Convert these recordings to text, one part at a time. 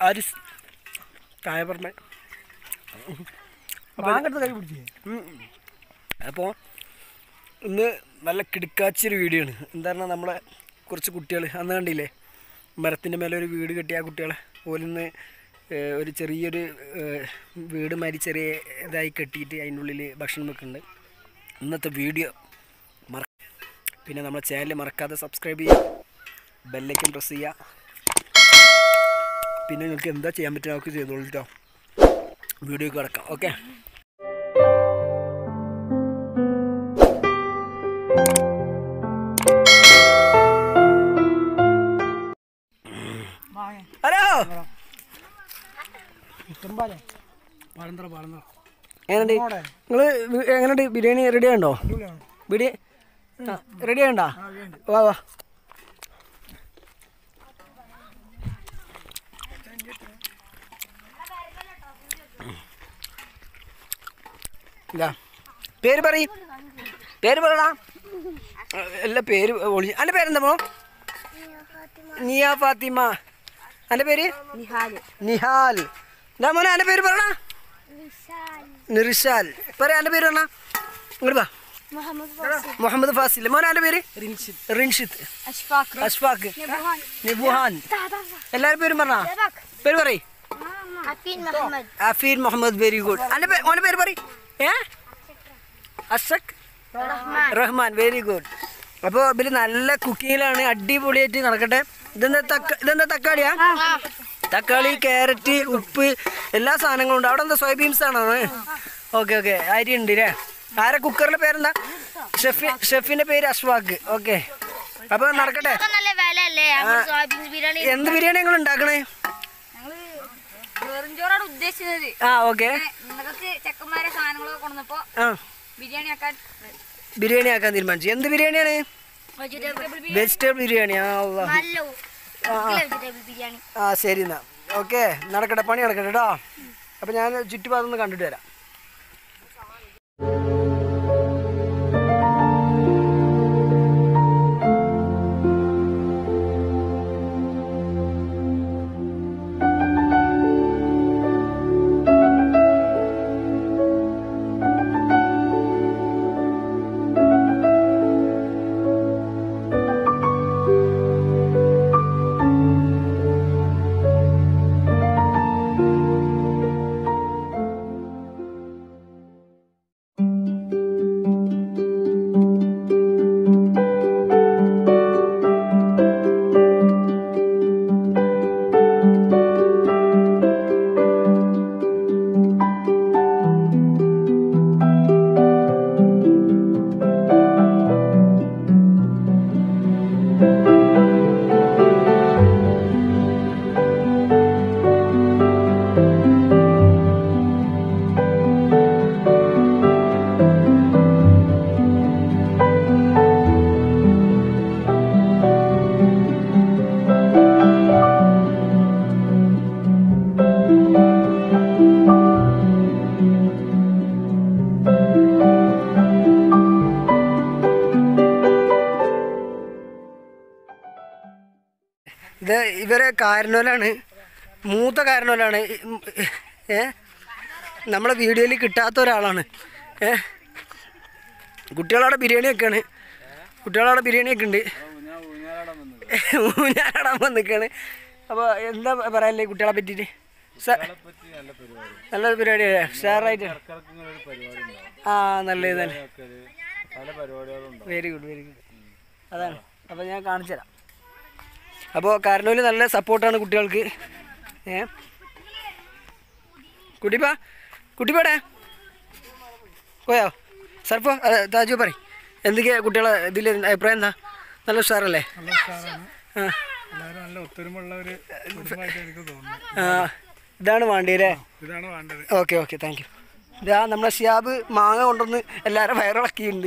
ആരിസ് താഴെ പറഞ്ഞ മാങ്ങടുത്ത് കൈ പിടിച്ചേ അപ്പോൾ ഇന്ന് നല്ല കിടുക്കാച്ചൊരു വീഡിയോ ആണ് എന്താ പറഞ്ഞാൽ നമ്മളെ കുറച്ച് കുട്ടികൾ അന്ന് കണ്ടില്ലേ മരത്തിൻ്റെ മേലെ ഒരു വീട് കെട്ടിയ ആ കുട്ടികളെ ഓലിന്ന് ഏഹ്, ഒരു ചെറിയൊരു ഏഹ്, വീട് മാതിരി ചെറിയ ഇതായി കെട്ടിയിട്ട് അതിൻ്റെ ഉള്ളിൽ ഭക്ഷണം വെക്കുന്നുണ്ട് ഇന്നത്തെ വീഡിയോ മറ പിന്നെ നമ്മളെ ചാനൽ മറക്കാതെ സബ്സ്ക്രൈബ് ചെയ്യുക ബെല്ലൈക്കൻ പ്രസ് ചെയ്യുക പിന്നെ നിങ്ങൾക്ക് എന്താ ചെയ്യാൻ പറ്റുക നമുക്ക് ചെയ്തോളൂ കേട്ടോ വീഡിയോക്ക് കിടക്കാം ഓക്കെ മാങ്ങ ഹലോ ചെമ്പാലേ പാലന്തറ പാലന്തറ എങ്ങനെയുണ്ട് ഇങ്ങോടെ. നിങ്ങൾ എങ്ങനെയുണ്ട് ബിരിയാണി റെഡി ആണ്ടോ അടിപൊളിയാണ് ബിരിയാണി റെഡി ആണ്ടാ ആ വേണ്ട വാ വാ ഇതാ പേര് പറയും പേര് പറയടാ എല്ലാ പേര് ഒളി എൻ്റെ പേരെന്താ മോ നിയ ഫാത്തിമ എൻ്റെ പേര് നിഹാൽ എന്താ മോനെ എൻ്റെ പേര് പറയണ നിറിഷാൽ പറയാ എൻ്റെ പേര് പറഞ്ഞ ഇങ്ങോട്ട് വാ മുഹമ്മദ് ഫാസിൽ മോനെ എൻ്റെ പേര് റിൻഷിത്ത് റിൻഷിത്ത് അഷ്ഫാഖ് നിബുഹാൻ എല്ലാവരും പേരും പറഞ്ഞ പേര് പറയ് Afin Muhammad. Afin Muhammad very good എൻ്റെ പേര് മോനെ പേര് പറയ് A Ashak Rahman. Rahman very good അപ്പോൾ ഇവര് നല്ല കുക്കിങ്ങിലാണ് അടിപൊളിയായിട്ട് നടക്കട്ടെ ഇതെന്താ തക്ക ഇതെന്താ തക്കാളിയാ തക്കാളി ക്യാരറ്റ് ഉപ്പ് എല്ലാ സാധനങ്ങളും ഉണ്ട് അവിടെ എന്താ സോയാബീൻസ് ആണോ ഓക്കെ ഓക്കെ അരി ഉണ്ട് അല്ലേ ആരെ കുക്കറിന്റെ പേരെന്താ ഷെഫ് ഷെഫിന്റെ പേര് അഷ്വാഖ് ഓക്കെ അപ്പൊ നടക്കട്ടെ ഇതൊക്കെ നല്ല വില അല്ലേ സോയാബീൻ ബിരിയാണി എന്ത് ബിരിയാണി നിങ്ങൾ ഉണ്ടാക്കണേ ഞങ്ങള് വെറുംചോറാണ് ഉദ്ദേശിച്ചത് ആ ഓക്കെ നിങ്ങൾക്ക് ചെക്കന്മാരെ സാധനങ്ങളൊക്കെ കൊണ്ടുവന്നപ്പോ ആ ബിരിയാണി ആക്കാൻ ബിരിയാണി ആക്കാൻ തീരുമാനിച്ചു എന്ത് ബിരിയാണിയാണ് വെജിറ്റബിൾ വെജിറ്റബിൾ ബിരിയാണി ആ അള്ളാ. നല്ല വെജിറ്റബിൾ ബിരിയാണി ആ ശരി എന്നാ ഓക്കെ നടക്കട്ടെ പണി നടക്കട്ടെ കേട്ടോ അപ്പം ഞാൻ ചുറ്റുപാടം ഒന്ന് കണ്ടിട്ട് വരാം ഇത് ഇവരെ കാരണോലാണ് മൂത്ത കാരണോലാണ് ഏ നമ്മളെ വീഡിയോയിൽ കിട്ടാത്ത ഒരാളാണ് ഏ കുട്ടികളവിടെ ബിരിയാണിയൊക്കെയാണ് കുട്ടികളവിടെ ബിരിയാണിയൊക്കെ ഉണ്ട് ഊഞ്ഞാലാടാൻ വന്നിക്കാണ് അപ്പോൾ എന്താ പറയാല്ലേ കുട്ടികളെ പറ്റിയിട്ട് സ- നല്ല പരിപാടിയാണ് ഉഷാറായിട്ട് ആ നല്ലത് തന്നെ വെരി ഗുഡ് വെരി ഗുഡ് അതാണ് അപ്പോൾ ഞാൻ കാണിച്ചു തരാം അപ്പോൾ കാരണവര് നല്ല സപ്പോർട്ടാണ് കുട്ടികൾക്ക് ഏ കുട്ടിപ്പാ കുട്ടിപ്പാടെ പോയോ സർഫോ അതെ, താജു പറ എന്തൊക്കെയാ കുട്ടികളെ ഇതിൽ അഭിപ്രായം എന്താ നല്ല ഉഷാറല്ലേ നല്ല ഉഷാറാണ് ആ എല്ലാവരും നല്ല ഒത്തൊരുമുള്ള ഒരു കുടുംബമായിട്ട് എനിക്ക് തോന്നുന്നു ആ, ഇതാണ് വേണ്ടിയല്ലേ ഇതാണ് വേണ്ടത് ഓക്കെ ഓക്കെ താങ്ക് യു ഇതാ നമ്മളെ ഷിയാബ് മാങ്ങ കൊണ്ടുവന്ന് എല്ലാവരും വയറിളക്കിയിട്ടുണ്ട്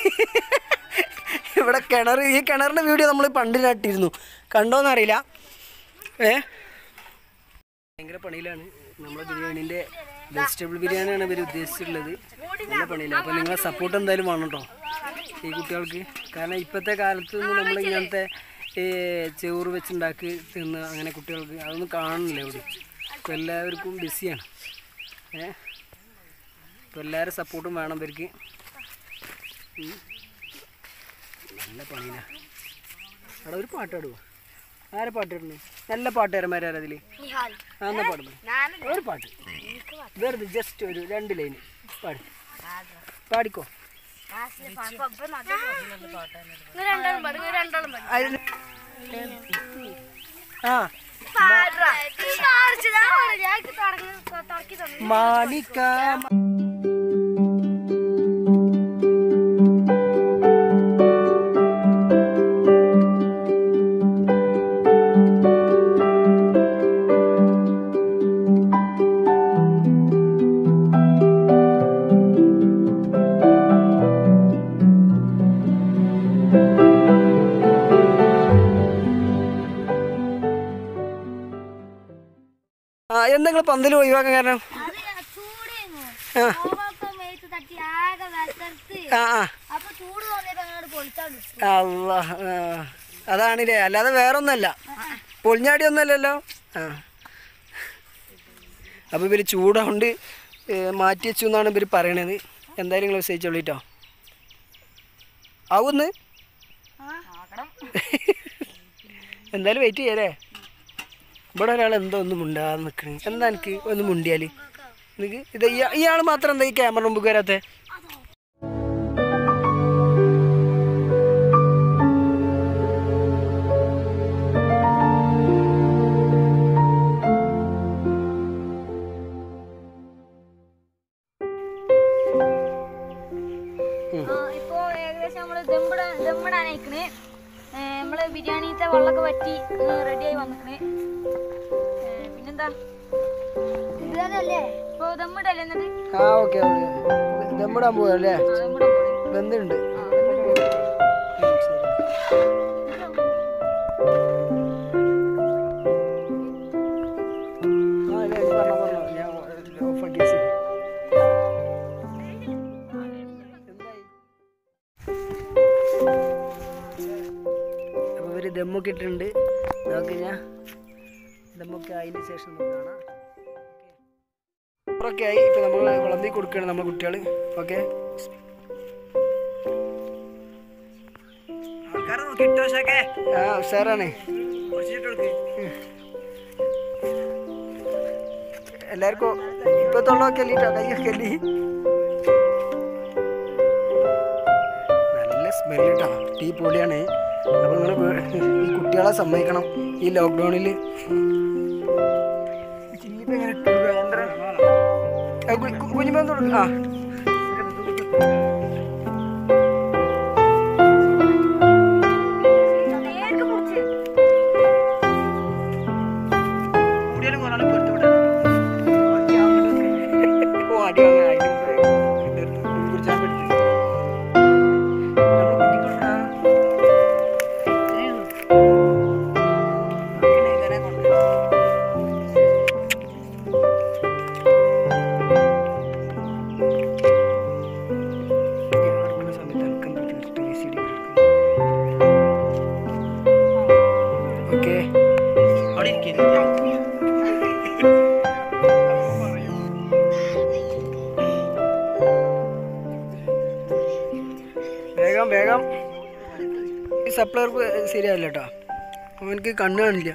ഇവിടെ കിണർ ഈ കിണറിൻ്റെ വീഡിയോ നമ്മൾ പണ്ട് നട്ടിരുന്നു കണ്ടോന്നറിയില്ല ഏ ഭയങ്കര പണിയിലാണ് നമ്മളെ ബിരിയാണീൻ്റെ വെജിറ്റബിൾ ബിരിയാണിയാണ് ഇവർ ഉദ്ദേശിച്ചിട്ടുള്ളത് നല്ല പണിയില്ല അപ്പോൾ നിങ്ങളെ സപ്പോർട്ട് എന്തായാലും വേണം കേട്ടോ ഈ കുട്ടികൾക്ക് കാരണം ഇപ്പോഴത്തെ കാലത്തൊന്നും നമ്മൾ ഇങ്ങനത്തെ ഈ ചോറ് വെച്ചുണ്ടാക്കി തിന്ന് അങ്ങനെ കുട്ടികൾക്ക് അതൊന്നും കാണുന്നില്ല ഇവിടെ ഇപ്പോൾ എല്ലാവർക്കും ബിസിയാണ് ഏ ഇപ്പോൾ എല്ലാവരും സപ്പോർട്ടും വേണം ഇവർക്ക് ഉം. നല്ല പണിയില്ല അവിടെ ഒരു പാട്ട് പാടുവോ ആരെ പാട്ട് പാടുന്നു നല്ല പാട്ടുകാരന്മാരാണ് അതിൽ നിഹാൽ ആ എന്നാ പാടുന്നു ഒരു പാട്ട് വെറുതെ ജസ്റ്റ് ഒരു രണ്ട് ലൈന് പാടി പാടിക്കോ നിങ്ങൾ രണ്ടാളും പാടും നിങ്ങൾ രണ്ടാളും പാടും അതിന് ആ മാണിക്ക ആ എന്തെങ്കിലും പന്തൽ ഒഴിവാക്കാൻ കാരണം ആ തട്ടി ആകെ വസർത്ത് ആ ആ അപ്പൊ ചൂട് തോന്നിയപ്പോ അങ്ങോട്ട് പൊളിച്ചാണ്ട് അല്ല അതാണില്ലേ അല്ലാതെ വേറൊന്നല്ല പൊളിഞ്ഞാടിയൊന്നുമല്ലല്ലോ ആ അപ്പോൾ ഇവർ ചൂടാണ്ട് മാറ്റി വെച്ചു എന്നാണ് ഇവർ പറയണത് എന്തായാലും നിങ്ങൾ വിശ്വസിച്ചോളിട്ടോ ആവുന്ന് എന്തായാലും വെയിറ്റ് ചെയ്യല്ലേ ഇവിടെ ഒരാൾ എന്തോ ഒന്നും മുണ്ടാതെ നിൽക്കണേ എന്താ എനിക്ക് ഒന്ന് മുണ്ടിയാൽ എനിക്ക് ഇത് ഇയാ- ഇയാൾ മാത്രം എന്താ ഈ ക്യാമറ മുമ്പ് വരാത്തെ ഇപ്പോ ഏകദേശം നമ്മള് ദമ്മിടാൻ ദമ്മിടാൻ അയക്കണ് നമ്മള് ബിരിയാണിത്തെ വെള്ളമൊക്കെ വറ്റി റെഡിയായി വന്നിക്കണ് ഏ, പിന്നെന്താ ഇതല്ലേ ഇപ്പൊ ദമ്മിടല്ലേ എന്നത് ആ ഓക്കെ ഓക്കെ ദമ്മിടാൻ പോവല്ലേ ആ ദമ്മിടാൻ പോണേ വെന്തുണ്ട് ആ വെന്തിട്ടുണ്ട്. ആ ഇല്ല ഇത് പറഞ്ഞോ പറഞ്ഞോ ഞാൻ ഓഫാക്കി വെച്ചു എന്തായി അപ്പോൾ ഇവർ ദമ്മൊക്കെ ഇട്ടിട്ടുണ്ട് നമുക്ക് ഞാൻ ദമ്മൊക്കെ ആയതിന് ശേഷം നമുക്ക് കാണാം ഓക്കെ ആയി ഇപ്പം നമ്മൾ വിളമ്പി കൊടുക്കുകയാണ് നമ്മൾ കുട്ടികൾ ഓക്കെ ആ ഉഷാറാണ് എല്ലാവർക്കും ഇപ്പൊ തൊള്ളൊക്കെ അല്ലിട്ടോ കൈയൊക്കെ അല്ലി നല്ല സ്മെല്ല് കേട്ടോ ടീ പൊളിയാണ് അപ്പോൾ നിങ്ങൾ ഈ കുട്ടികളെ സമ്മതിക്കണം ഈ ലോക്ക്ഡൗണിൽ കുഞ്ഞുമ്പോ ആ നേർക്ക് പിടിച്ച്. ഓ അടി അങ്ങനെ അതിന് മുമ്പ് കുടിച്ചാൽ പറ്റും നമ്മൾ കുട്ടിക്കൊണ്ടാ ഓക്കെ വേഗം വേഗം ഈ സപ്ലയർ ശരിയായില്ല കേട്ടോ അവനക്ക് കണ്ണ് കാണില്ല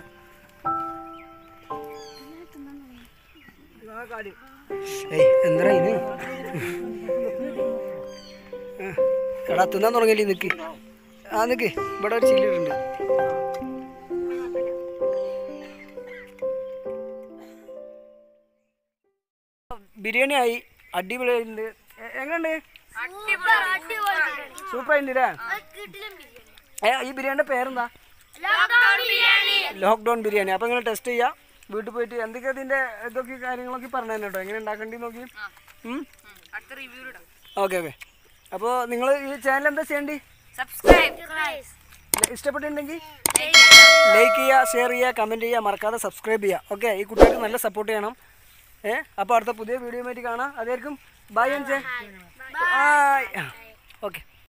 ഏയ് എന്താ ഇത് ആ, എടാ തിന്നാൻ തുടങ്ങിയില്ലേ നിക്ക് ആ നിക്ക് ഇവിടെ ഒരു ചില്ലിട്ടുണ്ട് ബിരിയാണി ആയി അടിപൊളിയായിട്ടുണ്ട് എ- എങ്ങനെയുണ്ട് സൂപ്പർ ആയിട്ടുണ്ട് ഏ ഈ ബിരിയാണിയുടെ പേരെന്താ ലോക്ക്ഡൗൺ ബിരിയാണി അപ്പോൾ നിങ്ങൾ ടെസ്റ്റ് ചെയ്യാം വീട്ടിൽ പോയിട്ട് എന്തൊക്കെ അതിൻ്റെ ഇതൊക്കെ കാര്യങ്ങളൊക്കെ പറഞ്ഞു തന്നെ കേട്ടോ എങ്ങനെ ഉണ്ടാക്കേണ്ടി നോക്കി ഓക്കെ ഓക്കെ അപ്പോൾ നിങ്ങൾ ഈ ചാനൽ എന്താ ചെയ്യേണ്ടി ഇഷ്ടപ്പെട്ടിട്ടുണ്ടെങ്കിൽ ലൈക്ക് ചെയ്യുക ഷെയർ ചെയ്യുക കമൻറ്റ് ചെയ്യുക മറക്കാതെ സബ്സ്ക്രൈബ് ചെയ്യുക ഓക്കെ ഈ കുട്ടികൾക്ക് നല്ല സപ്പോർട്ട് ചെയ്യണം ഏ അപ്പോൾ അടുത്ത പുതിയ വീഡിയോ ആയിട്ട് കാണാം അതായിരിക്കും ബൈ അഞ്ചേ ബൈ ഓക്കെ